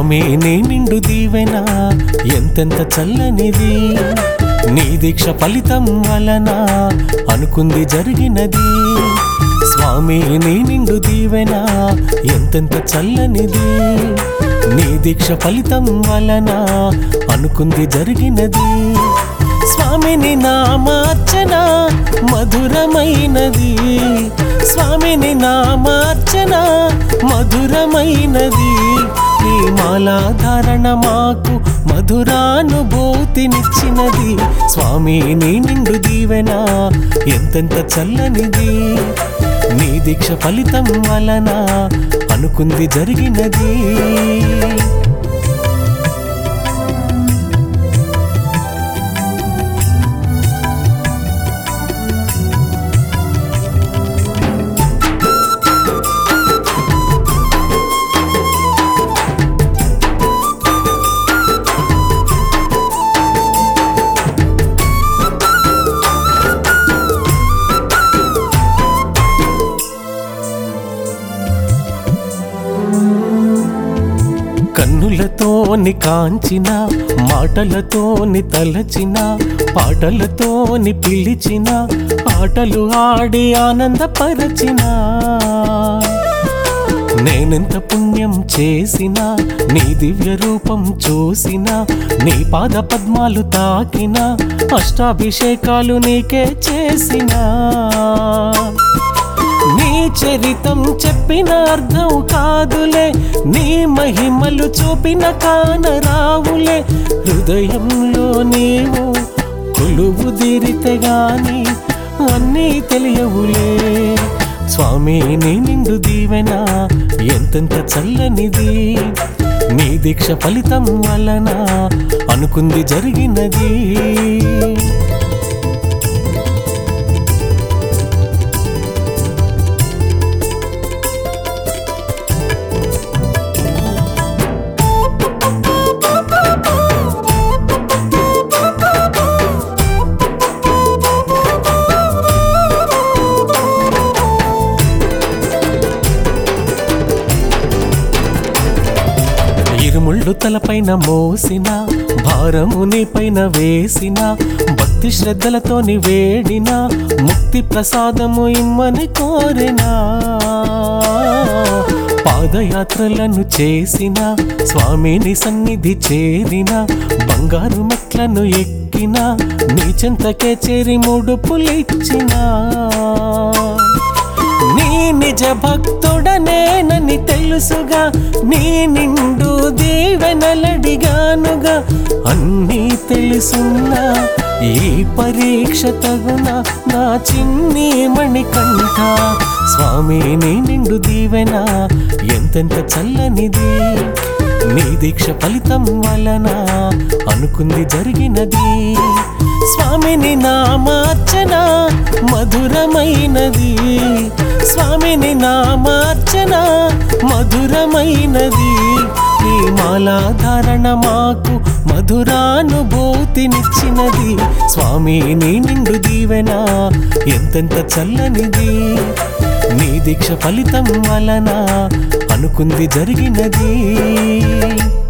స్వామి నీ నిండు దీవెన ఎంతెంత చల్లనిది నీ దీక్ష ఫలితం వలన అనుకుంది జరిగినది స్వామి నీ నిండు దీవెన ఎంతెంత చల్లనిది నీ దీక్ష ఫలితం వలన అనుకుంది జరిగినది స్వామిని నామార్చన మధురమైనది స్వామిని నామార్చన మధురమైనది ఈ మాలాధారణ మాకు మధురానుభూతినిచ్చినది స్వామి నీ నిండు దీవెన ఎంతెంత చల్లనిది నీ దీక్ష ఫలితం వలన అనుకుంది జరిగినది కన్నులతోని కాంచిన మాటలతోని తలచిన పాటలతోని పిలిచిన ఆటలు ఆడి ఆనందపరచిన నేనెంత పుణ్యం చేసిన నీ దివ్య రూపం చూసిన నీ పాద పద్మాలు తాకిన అష్టాభిషేకాలు నీకే చేసినా నీ చరితం చెప్పిన అర్థం కాదులే నీ మహిమలు చూపిన కానరావులే హృదయంలో నీవు కొలువు తీరితే గాని అన్నీ తెలియవులే స్వామి నీ నిండు దీవెన ఎంతెంత చల్లనిది నీ దీక్ష ఫలితం వలన అనుకుంది జరిగినది ఇరుముళ్ళు తలపైన మోసిన భారము పైన వేసిన భక్తి శ్రద్ధలతోని వేడిన ముక్తి ప్రసాదము ఇమ్మని కోరినా పాదయాత్రలను చేసిన స్వామిని సన్నిధి చేరిన బంగారు మెట్లను ఎక్కిన నీ చెంతకే చేరి ముడుపులిచ్చినా నీ నిజ భక్తుడనేనని తెలుసుగా నీ నిండు దీవెనలడిగానుగా అన్నీ తెలుసున్నా ఈ పరీక్ష తగున నా చిన్ని మణికంఠ స్వామి నీ నిండు దీవెన ఎంతెంత చల్లనిది నీ దీక్ష ఫలితం వలన అనుకుంది జరిగినది స్వామిని నామార్చన మధురమైనది స్వామిని నామార్చన మధురమైనది ఈ మాలాధారణ మాకు మధురానుభూతినిచ్చినది స్వామి నీ నిండు దీవెన ఎంతెంత చల్లనిది నీ దీక్ష ఫలితం వలన అనుకుంది జరిగినది